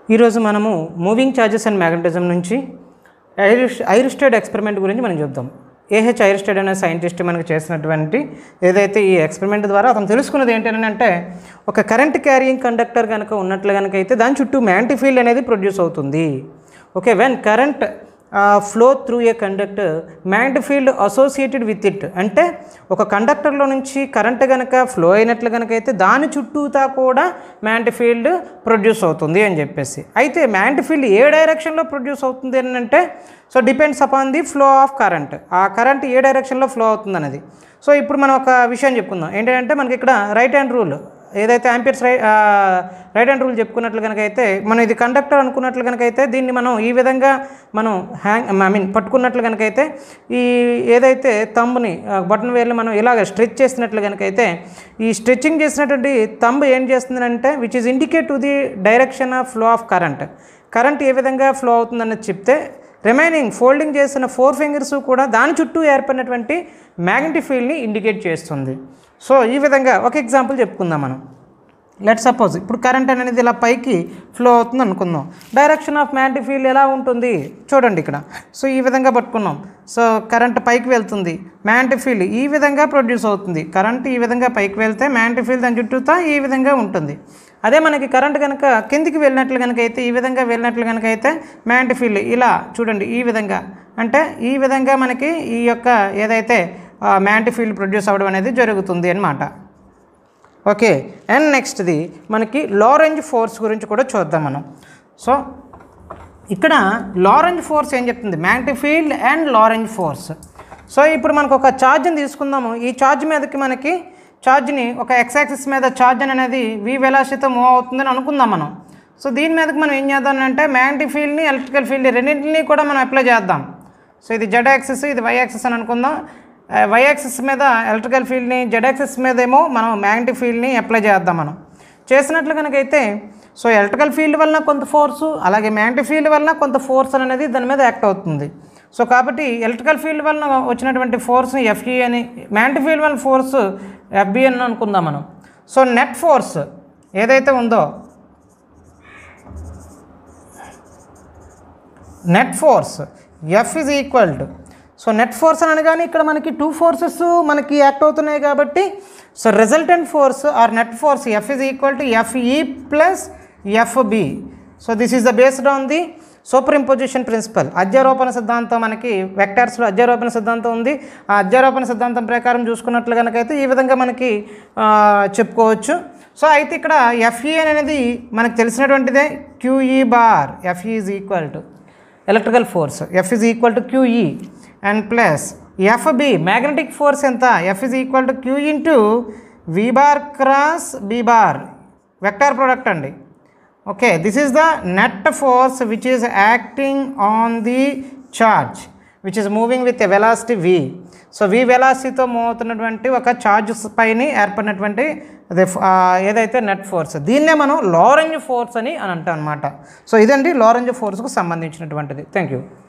ఈరోజు మనము moving charges and magnetism నుంచి ఐరిష్ ఐరిస్టెడ్ ఎక్స్పెరిమెంట్ గురించి మనం చూద్దాం ఏహెచ్ ఐరిస్టెడ్ అనే సైంటిస్ట్ మనకు చేసినటువంటి ఏదైతే ఈ ఎక్స్పెరిమెంట్ ద్వారా అతను తెలుసుకున్నది ఏంటంటే ఒక కరెంట్ క్యారియింగ్ కండక్టర్ కనుక ఉన్నట్లు కనుక అయితే దాని చుట్టూ మ్యాంటీ ఫీల్డ్ అనేది ప్రొడ్యూస్ అవుతుంది okay when current flow through a conductor మ్యాంట్ ఫీల్డ్ అసోసియేటెడ్ విత్ ఇట్ అంటే ఒక కండక్టర్లో నుంచి కరెంట్ కనుక ఫ్లో అయినట్లు కనుక అయితే దాని చుట్టూతా కూడా మ్యాంట్ ఫీల్డ్ ప్రొడ్యూస్ అవుతుంది అని చెప్పేసి అయితే మ్యాంట్ ఫీల్డ్ ఏ డైరెక్షన్లో ప్రొడ్యూస్ అవుతుంది అని అంటే so depends upon the flow of current ఆ కరెంట్ ఏ డైరెక్షన్లో ఫ్లో అవుతుంది అనేది సో ఇప్పుడు మనం ఒక విషయం చెప్పుకుందాం ఏంటంటే మనకి ఇక్కడ రైట్ హ్యాండ్ రూల్ ఏదైతే Ampere's right right hand rule చెప్పుకున్నట్లు కనుక అయితే మనం ఇది కండక్టర్ అనుకున్నట్లు కనుక అయితే దీన్ని మనం ఈ విధంగా మనం హ్యాంగ్ ఐ మీన్ పట్టుకున్నట్లు కనుక అయితే ఈ ఏదైతే తంబుని బటన్ వేర్లు మనం ఇలాగ స్ట్రెచ్ చేసినట్లు కనుక అయితే ఈ స్ట్రెచ్చింగ్ చేసినటువంటి తంబు ఏం చేస్తుందంటే which is indicate to the direction of flow of current current ఏ విధంగా ఫ్లో అవుతుందన్నది చెప్తే రిమైనింగ్ ఫోల్డింగ్ చేసిన ఫోర్ ఫింగర్స్ కూడా దాని చుట్టూ ఏర్పడినటువంటి మ్యాగ్నెటిక్ ఫీల్డ్ని ఇండికేట్ చేస్తుంది సో ఈ విధంగా ఒక ఎగ్జాంపుల్ చెప్పుకుందాం మనం లెట్ సపోజ్ ఇప్పుడు కరెంట్ అనేది ఇలా పైకి ఫ్లో అవుతుంది అనుకుందాం డైరెక్షన్ ఆఫ్ మ్యాగ్నెటిక్ ఫీల్డ్ ఎలా ఉంటుంది చూడండి ఇక్కడ సో ఈ విధంగా పట్టుకున్నాం సో కరెంట్ పైకి వెళ్తుంది మ్యాగ్నెటిక్ ఫీల్డ్ ఈ విధంగా ప్రొడ్యూస్ అవుతుంది కరెంట్ ఈ విధంగా పైకి వెళ్తే మ్యాగ్నెటిక్ ఫీల్డ్ దాని చుట్టూతా ఈ విధంగా ఉంటుంది అదే మనకి కరెంట్ కనుక కిందికి వెళ్ళినట్లు కనుక అయితే ఈ విధంగా వెళ్ళినట్లు కనుక అయితే మ్యాగ్నెటిక్ ఫీల్డ్ ఇలా చూడండి ఈ విధంగా అంటే ఈ విధంగా మనకి ఈ యొక్క ఏదైతే మ్యాగ్నెటిక్ ఫీల్డ్ ప్రొడ్యూస్ అవ్వడం అనేది జరుగుతుంది అనమాట ఓకే అండ్ నెక్స్ట్ది మనకి లారెంజ్ ఫోర్స్ గురించి కూడా చూద్దాం మనం సో ఇక్కడ లారెంజ్ ఫోర్స్ ఏం చెప్తుంది magnetic field and Lorentz force so ఇప్పుడు మనకు ఒక ఛార్జ్ని తీసుకుందాము ఈ ఛార్జ్ మీదకి మనకి ఛార్జ్ని ఒక ఎక్స్ యాక్సిస్ మీద ఛార్జ్ అనేది వి వెలాసిటీతో మూవ్ అవుతుందని అనుకుందాం మనం సో దీని మీదకి మనం ఏం చేద్దాం అంటే మ్యాగ్నెటిక్ ఫీల్డ్ని ఎలక్ట్రికల్ ఫీల్డ్ రెండింటిని కూడా మనం అప్లై చేద్దాం సో ఇది జెడ్ యాక్సిస్ ఇది వై యాక్సిస్ అని అనుకుందాం వై యాక్సిస్ మీద ఎలక్ట్రికల్ ఫీల్డ్ని జెడ్ యాక్సిస్ మీద ఏమో మనం మ్యాగ్నెటిక్ ఫీల్డ్ని అప్లై చేద్దాం మనం చేసినట్లు కనుకైతే సో ఎలక్ట్రికల్ ఫీల్డ్ వలన కొంత ఫోర్సు అలాగే మ్యాగ్నెటిక్ ఫీల్డ్ వలన కొంత ఫోర్స్ అనేది దాని మీద యాక్ట్ అవుతుంది సో కాబట్టి ఎలక్ట్రికల్ ఫీల్డ్ వలన వచ్చినటువంటి ఫోర్స్ని ఎఫ్ఈ అని మ్యాగ్నెటిక్ ఫీల్డ్ వలన ఫోర్స్ ఎఫ్బి అని అనుకుందాం మనం సో నెట్ ఫోర్స్ ఏదైతే ఉందో net force F is equal to so net force అని అనగానే ఇక్కడ మనకి టూ ఫోర్సెస్ మనకి యాక్ట్ అవుతున్నాయి కాబట్టి so resultant force or net force F is equal to FE plus FB so this is the based on the superimposition principle అధ్యారోపణ సిద్ధాంతం మనకి వెక్టార్స్లో అధ్యారోపణ సిద్ధాంతం ఉంది ఆ అధ్యారోపణ సిద్ధాంతం ప్రకారం చూసుకున్నట్లు కనుకైతే ఈ విధంగా మనకి చెప్పుకోవచ్చు సో అయితే ఇక్కడ ఎఫ్ఈ అనేది మనకు తెలిసినటువంటిదే QE bar FE is equal to electrical force F is equal to QE and plus FB magnetic force ఎంత F is equal to Q into V bar cross B bar vector product అండి okay this is the net force which is acting on the charge which is moving with a velocity V so V వెలాసిటీతో move అవుతున్నటువంటి ఒక charge పైన ఏర్పడినటువంటి అదే ఏదైతే net force దీన్నే మనం లారెంజ్ ఫోర్స్ అని అని అంటాం అనమాట సో ఇదండి లారెంజ్ ఫోర్స్కు సంబంధించినటువంటిది థ్యాంక్ యూ